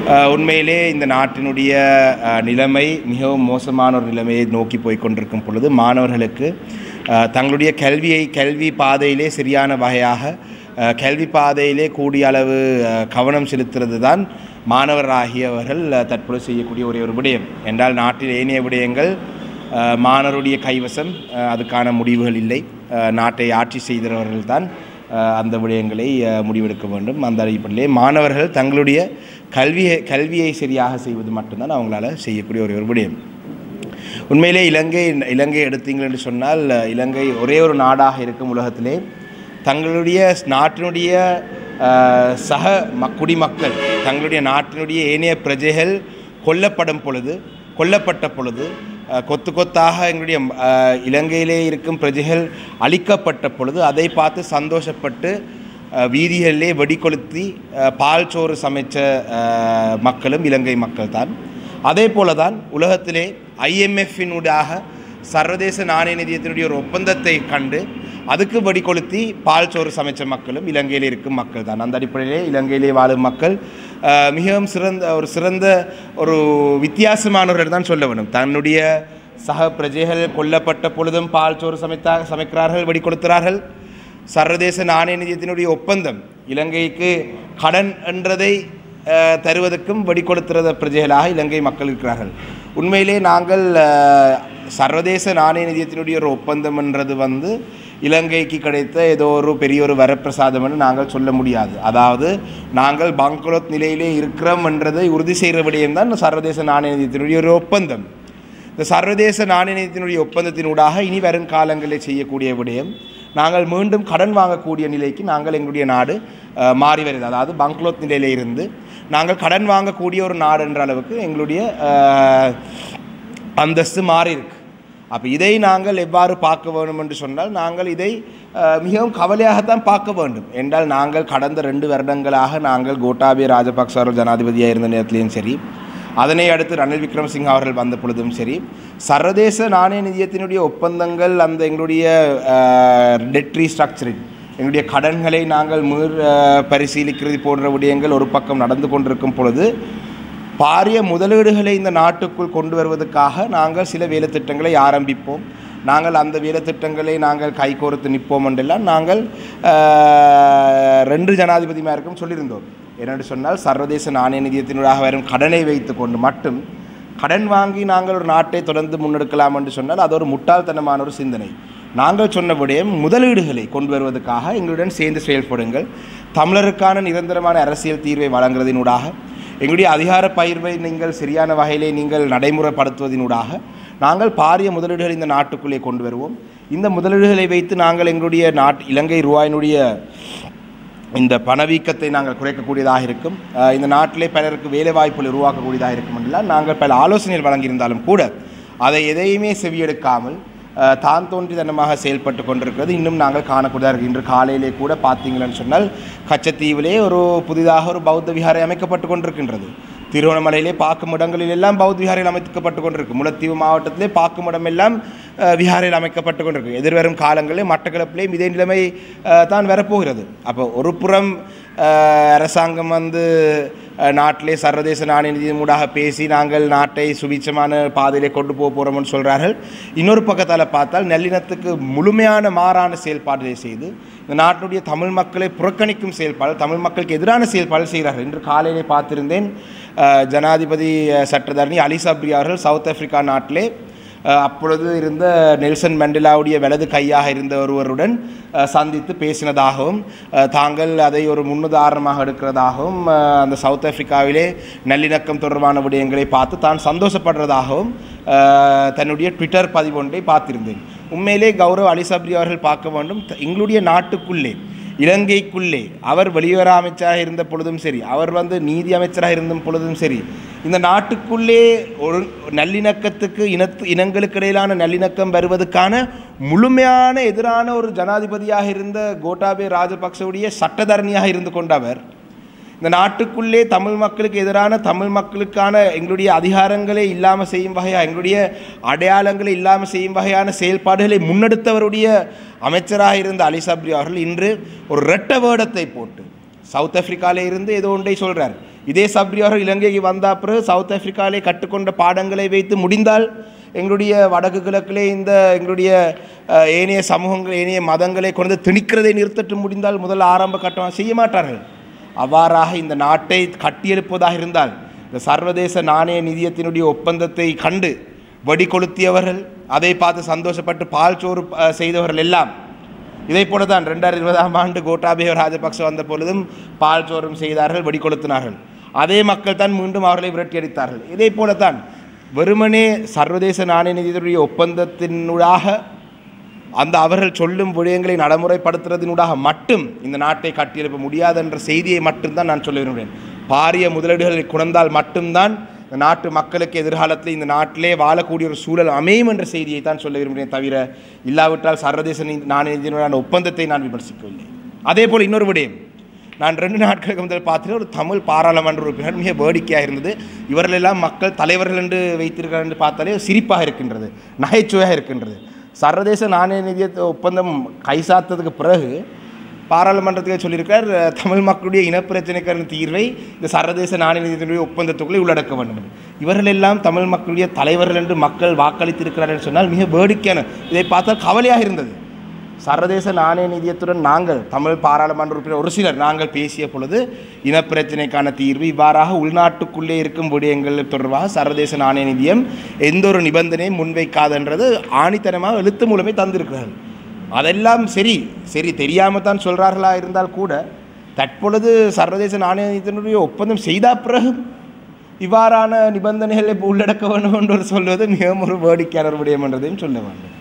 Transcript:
அஹ், உண்மையிலே இந்த நாட்டினுடைய அஹ், நிலைமை மிகவும் மோசமான ஒரு நிலைமையை நோக்கி போய் கொண்டிருக்கும் பொழுது மாணவர்களுக்கு அஹ், தங்களுடைய கல்வியை கல்வி பாதையிலே சரியான வகையாக அஹ், கல்வி பாதையிலே கூடிய அளவு அஹ், கவனம் செலுத்துறது தான் மாணவராகியவர்கள் அஹ், தற்போது செய்யக்கூடிய ஒரே ஒரு விடயம் என்றால் நாட்டில் ஏனைய விடயங்கள் அஹ், மாணவருடைய கைவசம் அஹ், அதுக்கான முடிவுகள் இல்லை அஹ், நாட்டை ஆட்சி செய்தவர்கள் தான் அஹ், அந்த விடயங்களை அஹ், முடிவெடுக்க வேண்டும் அந்த அடிப்படையிலே மாணவர்கள் தங்களுடைய கல்வியை கல்வியை சரியாக செய்வது மட்டும்தான் அவங்களால செய்யக்கூடிய ஒரே ஒரு விடயம் உண்மையிலே இலங்கை இலங்கை எடுத்தீங்கள் என்று சொன்னால் அஹ், இலங்கை ஒரே ஒரு நாடாக இருக்கும் உலகத்திலே தங்களுடைய நாட்டினுடைய அஹ், சக ம குடிமக்கள் தங்களுடைய நாட்டினுடைய ஏனைய பிரஜைகள் கொல்லப்படும் பொழுது கொல்லப்பட்ட பொழுது அஹ், கொத்து கொத்தாக எங்களுடைய அஹ், இலங்கையிலே இருக்கும் பிரஜைகள் அழிக்கப்பட்ட பொழுது அதை பார்த்து சந்தோஷப்பட்டு அஹ், வீதிகளிலே வெடிகொளுத்தி அஹ், பால் சோறு சமைச்ச அஹ், மக்களும் இலங்கை மக்கள் தான் அதே போல தான் உலகத்திலே ஐஎம்எஃப்பினூடாக சர்வதேச நாணய நிதியத்தினுடைய ஒரு ஒப்பந்தத்தை கண்டு அதுக்கு வெடி கொளுத்தி பால் சோறு சமைச்ச மக்களும் இலங்கையில் இருக்கும் மக்கள் தான் அந்த அடிப்படையிலே இலங்கையிலே வாழும் மக்கள் அஹ், மிகவும் சிறந்த ஒரு சிறந்த ஒரு வித்தியாசமானவர்கள் தான் சொல்ல வேண்டும் தன்னுடைய சக பிரஜைகள் கொல்லப்பட்ட பொழுதும் பால் சோறு சமைத்தா சமைக்கிறார்கள் வெடி கொளுத்துகிறார்கள் சர்வதேச நாணய நிதியத்தினுடைய ஒப்பந்தம் இலங்கைக்கு கடன் என்றதை அஹ், தருவதற்கும் வெடி கொடுத்துறத பிரஜைகளாக இலங்கை மக்கள் இருக்கிறார்கள் உண்மையிலே நாங்கள் அஹ், சர்வதேச நாணய நிதியத்தினுடைய ஒரு ஒப்பந்தம் என்றது வந்து இலங்கைக்கு கிடைத்த ஏதோ ஒரு பெரிய ஒரு வரப்பிரசாதம் என்று நாங்கள் சொல்ல முடியாது அதாவது நாங்கள் பங்களோத் நிலையிலே இருக்கிறோம் என்றதை உறுதி செய்கிற விடயம் தான் சர்வதேச நாணய நிதியத்தினுடைய ஒரு ஒப்பந்தம் இந்த சர்வதேச நாணய நிதியத்தினுடைய ஒப்பந்தத்தினூடாக இனி வரும் காலங்களில் செய்யக்கூடிய விடயம் நாங்கள் மீண்டும் கடன் வாங்கக்கூடிய நிலைக்கு நாங்கள் எங்களுடைய நாடு அஹ், மாறி வருது அதாவது பங்களோத் நிலையில இருந்து நாங்கள் கடன் வாங்கக்கூடிய ஒரு நாடு என்ற அளவுக்கு எங்களுடைய அஹ், அந்தஸ்து மாறி இருக்கு அப்போ இதை நாங்கள் எவ்வாறு பார்க்க வேண்டும் என்று சொன்னால் நாங்கள் இதை அஹ், மிகவும் கவலையாகத்தான் பார்க்க வேண்டும் என்றால் நாங்கள் கடந்த ரெண்டு வருடங்களாக நாங்கள் கோட்டாபய ராஜபக்ச அவர்கள் ஜனாதிபதியாக இருந்த நேரத்திலையும் சரி அதனை அடுத்து ரணில் விக்ரமசிங்க அவர்கள் வந்த பொழுதும் சரி சர்வதேச நாணய நிதியத்தினுடைய ஒப்பந்தங்கள் அந்த எங்களுடைய டெட் ரீஸ்ட்ரக்சரிங் எங்களுடைய கடன்களை நாங்கள் மீர் அஹ், பரிசீலிக்கிறது போன்ற விடயங்கள் ஒரு பக்கம் நடந்து கொண்டிருக்கும் பொழுது பாரிய முதலீடுகளை இந்த நாட்டுக்குள் கொண்டு வருவதற்காக நாங்கள் சில வேலைத்திட்டங்களை ஆரம்பிப்போம் நாங்கள் அந்த வேலைத்திட்டங்களை நாங்கள் கைகோர்த்து நிற்போம் என்றெல்லாம் நாங்கள் அஹ், ரெண்டு ஜனாதிபதிமாருக்கும் சொல்லியிருந்தோம் என்னென்று சொன்னால் சர்வதேச நாணய நிதியத்தினூடாக வரும் கடனை வைத்துக்கொண்டு மட்டும் கடன் வாங்கி நாங்கள் ஒரு நாட்டை தொடர்ந்து முன்னெடுக்கலாம் என்று சொன்னால் அது ஒரு முட்டாள்தனமான ஒரு சிந்தனை நாங்கள் சொன்ன விடயம் முதலீடுகளை கொண்டு வருவதற்காக எங்களுடன் சேர்ந்து செயல்படுங்கள் தமிழருக்கான நிரந்தரமான அரசியல் தீர்வை வழங்குறதினூடாக எங்களுடைய அதிகார பயிர்வை நீங்கள் சரியான வகையிலே நீங்கள் நடைமுறைப்படுத்துவதினூடாக நாங்கள் பாரிய முதலீடுகளை இந்த நாட்டுக்குள்ளே கொண்டு வருவோம் இந்த முதலீடுகளை வைத்து நாங்கள் எங்களுடைய நாட் இலங்கை ரூபாயினுடைய இந்த பணவீக்கத்தை நாங்கள் குறைக்கக்கூடியதாக இருக்கும் அஹ் இந்த நாட்டிலே பலருக்கு வேலை வாய்ப்புகள் உருவாக்கக்கூடியதாக இருக்கும் என்றெல்லாம் நாங்கள் பல ஆலோசனைகள் வழங்கியிருந்தாலும் கூட அதை எதையுமே செவியெடுக்காமல் அஹ் தான் தோன்றித்தனமாக செயல்பட்டு கொண்டிருக்கிறது இன்னும் நாங்கள் காணக்கூடியதாக இருக்கு இன்று காலையிலே கூட பார்த்தீங்களன்னு சொன்னால் கச்சத்தீவிலே ஒரு புதிதாக ஒரு பௌத்த விகாரை அமைக்கப்பட்டு கொண்டிருக்கின்றது திருவண்ணாமலையிலே பார்க்கும் இடங்களில் எல்லாம் பௌத்த விகாரைகள் அமைக்கப்பட்டு கொண்டிருக்கு முல்லைத்தீவு மாவட்டத்திலே பார்க்கும் இடம் எல்லாம் அஹ், விகாரையில் அமைக்கப்பட்டு கொண்டிருக்கு எதிர்வரும் காலங்களில் மட்டக்களப்பிலேயும் இதே நிலைமை அஹ், தான் வரப்போகிறது அப்போ ஒரு புறம் அஹ், அரசாங்கம் வந்து அஹ், நாட்டிலே சர்வதேச நாணய நிதியம் ஊடாக பேசி நாங்கள் நாட்டை சுபிச்சமான பாதையிலே கொண்டு போக போகிறோம்னு சொல்கிறார்கள் இன்னொரு பக்கத்தால் பார்த்தால் நல்லிணத்துக்கு முழுமையான மாறான செயல்பாடுகளை செய்து இந்த நாட்டினுடைய தமிழ் மக்களை புறக்கணிக்கும் செயல்பாடு தமிழ் மக்களுக்கு எதிரான செயல்பாடு செய்கிறார்கள் இன்று காலையிலே பார்த்திருந்தேன் அஹ், ஜனாதிபதி அஹ், சட்டத்தரணி அலி சப்ரி அவர்கள் சவுத் ஆப்பிரிக்கா நாட்டிலே அஹ், அப்பொழுது இருந்த நெல்சன் மண்டேலாவுடைய வலது கையாக இருந்த ஒருவருடன் அஹ், சந்தித்து பேசினதாகவும் அஹ், தாங்கள் அதை ஒரு முன்னுதாரணமாக எடுக்கிறதாகவும் அஹ், அந்த சவுத் ஆப்பிரிக்காவிலே நல்லிணக்கம் தொடர்பான விடயங்களை பார்த்து தான் சந்தோஷப்படுறதாகவும் அஹ், தன்னுடைய ட்விட்டர் பதிவொன்றை பார்த்திருந்தேன் உண்மையிலே கௌரவ் அலி சப்ரி அவர்கள் பார்க்க வேண்டும் த- எங்களுடைய நாட்டுக்குள்ளே இலங்கைக்குள்ளே அவர் வெளியுறவு அமைச்சராக இருந்த பொழுதும் சரி அவர் வந்து நீதி அமைச்சராக இருந்த பொழுதும் சரி இந்த நாட்டுக்குள்ளே ஒரு நல்லிணக்கத்துக்கு இனத்து இனங்களுக்கு இடையிலான நல்லிணக்கம் வருவதற்கான முழுமையான எதிரான ஒரு ஜனாதிபதியாக இருந்த கோட்டாபே ராஜபக்சவுடைய சட்டத்தரணியாக இருந்து கொண்டவர் இந்த நாட்டுக்குள்ளே தமிழ் மக்களுக்கு எதிரான தமிழ் மக்களுக்கான எங்களுடைய அதிகாரங்களை இல்லாமல் செய்யும் வகையாக எங்களுடைய அடையாளங்களை இல்லாமல் செய்யும் வகையான செயல்பாடுகளை முன்னெடுத்தவருடைய அமைச்சராக இருந்த அலி சப்ரி அவர்கள் இன்று ஒரு ரெட்ட வேடத்தை போட்டு சவுத் ஆப்பிரிக்காவில் இருந்து ஏதோ ஒன்றை சொல்கிறார் இதே சப்ரி அவர்கள் இலங்கைக்கு வந்த பிறகு சவுத் ஆப்பிரிக்காவிலே கற்றுக்கொண்ட பாடங்களை வைத்து முடிந்தால் எங்களுடைய வடக்கு கிழக்கிலே இந்த எங்களுடைய அஹ், ஏனைய சமூகங்கள் ஏனைய மதங்களை கொண்டு திணிக்கிறதை நிறுத்தட்டு முடிந்தால் முதல் ஆரம்ப கட்டம் செய்ய மாட்டார்கள் அவ்வாறாக இந்த நாட்டை கட்டியெழுப்பதாக இருந்தால் இந்த சர்வதேச நாணய நிதியத்தினுடைய ஒப்பந்தத்தை கண்டு வெடி கொளுத்தியவர்கள் அதை பார்த்து சந்தோஷப்பட்டு பால் சோறு அஹ், செய்தவர்கள் எல்லாம் இதை போல தான் ரெண்டாயிரத்தி இருபதாம் ஆண்டு கோட்டாபய ராஜபக்ச வந்த பொழுதும் பால் சோறும் செய்தார்கள் வெடி கொளுத்தினார்கள் அதே மக்கள் தான் மீண்டும் அவர்களை விரட்டி அடித்தார்கள் இதே போலத்தான் வெறுமனே சர்வதேச நாணய நிதியத்துடைய ஒப்பந்தத்தினூடாக அந்த அவர்கள் சொல்லும் விடயங்களை நடைமுறைப்படுத்துறதினூடாக மட்டும் இந்த நாட்டை கட்டியெழுப்ப முடியாது என்ற செய்தியை மட்டும்தான் நான் சொல்ல விரும்புகிறேன் பாரிய முதலீடுகளை குணர்ந்தால் மட்டும்தான் இந்த நாட்டு மக்களுக்கு எதிர்காலத்தில் இந்த நாட்டிலே வாழக்கூடிய ஒரு சூழல் அமையும் என்ற செய்தியை தான் சொல்ல விரும்புகிறேன் தவிர இல்லாவிட்டால் சர்வதேச நீ- நாணய நிதியினுடைய ஒப்பந்தத்தை நான் விமர்சிக்கவில்லை அதே போல் இன்னொரு விடயம் நான் ரெண்டு நாட்களுக்கு முதல் பார்த்தீங்கன்னா ஒரு தமிழ் பாராளுமன்ற உறுப்பினர் மிக வேடிக்கையாக இருந்தது இவர்களெல்லாம் மக்கள் தலைவர்கள் என்று வைத்திருக்கிறார் என்று பார்த்தாலே சிரிப்பாக இருக்கின்றது நகைச்சுவையாக இருக்கின்றது சர்வதேச நாணய நிதிய ஒப்பந்தம் கைசாத்ததுக்கு பிறகு பாராளுமன்றத்தில் சொல்லியிருக்கார் அஹ், தமிழ் மக்களுடைய இனப்பிரச்சனைக்கான தீர்வை இந்த சர்வதேச நாணய நிதியத்தினுடைய ஒப்பந்தத்துக்குள்ளே உள்ளடக்க வேண்டும் என்று. இவர்கள் எல்லாம் தமிழ் மக்களுடைய தலைவர்கள் என்று மக்கள் வாக்களித்திருக்கிறார்கள் என்று சொன்னால் மிக வேடிக்கையான இதை பார்த்தால் கவலையாக இருந்தது சர்வதேச நாணய நிதியத்துடன் நாங்கள் தமிழ் பாராளுமன்ற உறுப்பினர் ஒரு சிலர் நாங்கள் பேசிய பொழுது இனப்பிரச்சினைக்கான தீர்வு இவ்வாறாக உள்நாட்டுக்குள்ளே இருக்கும் விடயங்கள் தொடர்பாக சர்வதேச நாணய நிதியம் எந்த ஒரு நிபந்தனையும் முன்வைக்காதுன்றது ஆணித்தனமாக எழுத்து மூலமே தந்திருக்கிறார்கள் அதெல்லாம் சரி சரி தெரியாமல் தான் சொல்கிறார்களா இருந்தால் கூட தற்பொழுது சர்வதேச நாணய நிதியத்தினுடைய ஒப்பந்தம் செய்த பிறகு இவ்வாறான நிபந்தனைகளை உள்ளடக்க வேண்டும் என்று சொல்வது மிகவும் ஒரு வேடிக்கையான ஒரு விடயம் என்றதையும் சொல்ல வேண்டும்